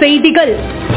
செய்திகள்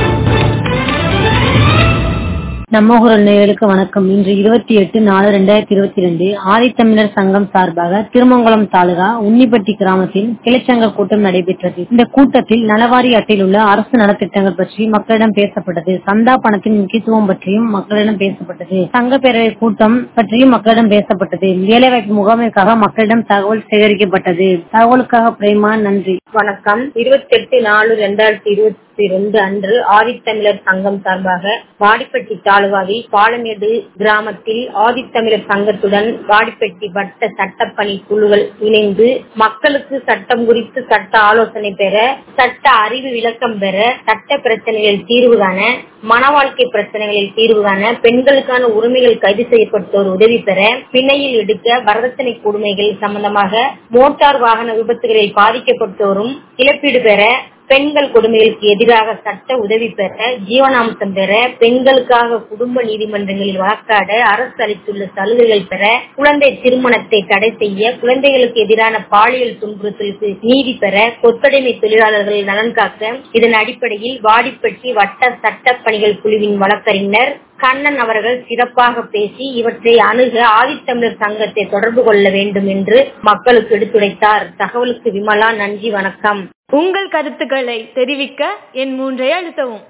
நம்ம குரல் நேயர்களுக்கு வணக்கம் இன்று இருபத்தி எட்டு நாலு ரெண்டாயிரத்தி இருபத்தி ரெண்டு ஆதித்தமிழர் சங்கம் சார்பாக திருமங்கலம் தாலுகா உன்னிப்பட்டி கிராமத்தில் கிளைச்சங்க கூட்டம் நடைபெற்றது இந்த கூட்டத்தில் நலவாரி அட்டையில் உள்ள அரசு நலத்திட்டங்கள் பற்றி மக்களிடம் பேசப்பட்டது சந்தா பணத்தின் முக்கியத்துவம் பற்றியும் மக்களிடம் பேசப்பட்டது சங்க பேரவை கூட்டம் பற்றியும் மக்களிடம் பேசப்பட்டது வேலைவாய்ப்பு முகாமிற்காக மக்களிடம் தகவல் சேகரிக்கப்பட்டது தகவலுக்காக பிரேமா நன்றி வணக்கம் இருபத்தி எட்டு நாலு ரெண்டாயிரத்தி இருபத்தி ரெண்டு அன்று ஆதித்தமிழர் சங்கம் சார்பாக வாடிப்பட்டி தாலுகாவில் பாலமேடு கிராமத்தில் ஆதித்தமிழர் சங்கத்துடன் வாடிப்பட்டி வட்ட சட்டப்பணி குழுக்கள் இணைந்து மக்களுக்கு சட்டம் குறித்து சட்ட ஆலோசனை பெற சட்ட அறிவு விளக்கம் பெற சட்ட பிரச்சனைகளில் தீர்வு காண மன வாழ்க்கை பிரச்சனைகளில் தீர்வு காண பெண்களுக்கான உரிமைகள் கைது செய்யப்பட்டோர் உதவி பெற பிணையில் எடுக்க வரதட்சணை கொடுமைகள் சம்பந்தமாக மோட்டார் வாகன விபத்துகளில் பாதிக்கப்பட்டோரும் இழப்பீடு பெற பெண்கள் கொடுமைகளுக்கு எதிராக சட்ட உதவி பெற ஜீவனாம்சம் பெற பெண்களுக்காக குடும்ப நீதிமன்றங்களில் வழக்காட அரசு அளித்துள்ள சலுகைகள் பெற குழந்தை திருமணத்தை தடை செய்ய குழந்தைகளுக்கு எதிரான பாலியல் துன்புறுத்தலுக்கு நீதி பெற கொத்தடிமை தொழிலாளர்கள் நலன் காக்க இதன் அடிப்படையில் வாடிப்பட்டி வட்ட சட்ட பணிகள் குழுவின் வழக்கறிஞர் கண்ணன் அவர்கள் சிறப்பாக பேசி இவற்றை அணுக ஆதித்தமிழர் சங்கத்தை தொடர்பு கொள்ள வேண்டும் என்று மக்களுக்கு எடுத்துரைத்தார் தகவலுக்கு விமலா நன்றி வணக்கம் உங்கள் கருத்துக்களை தெரிவிக்க என் மூன்றை அழுத்தவும்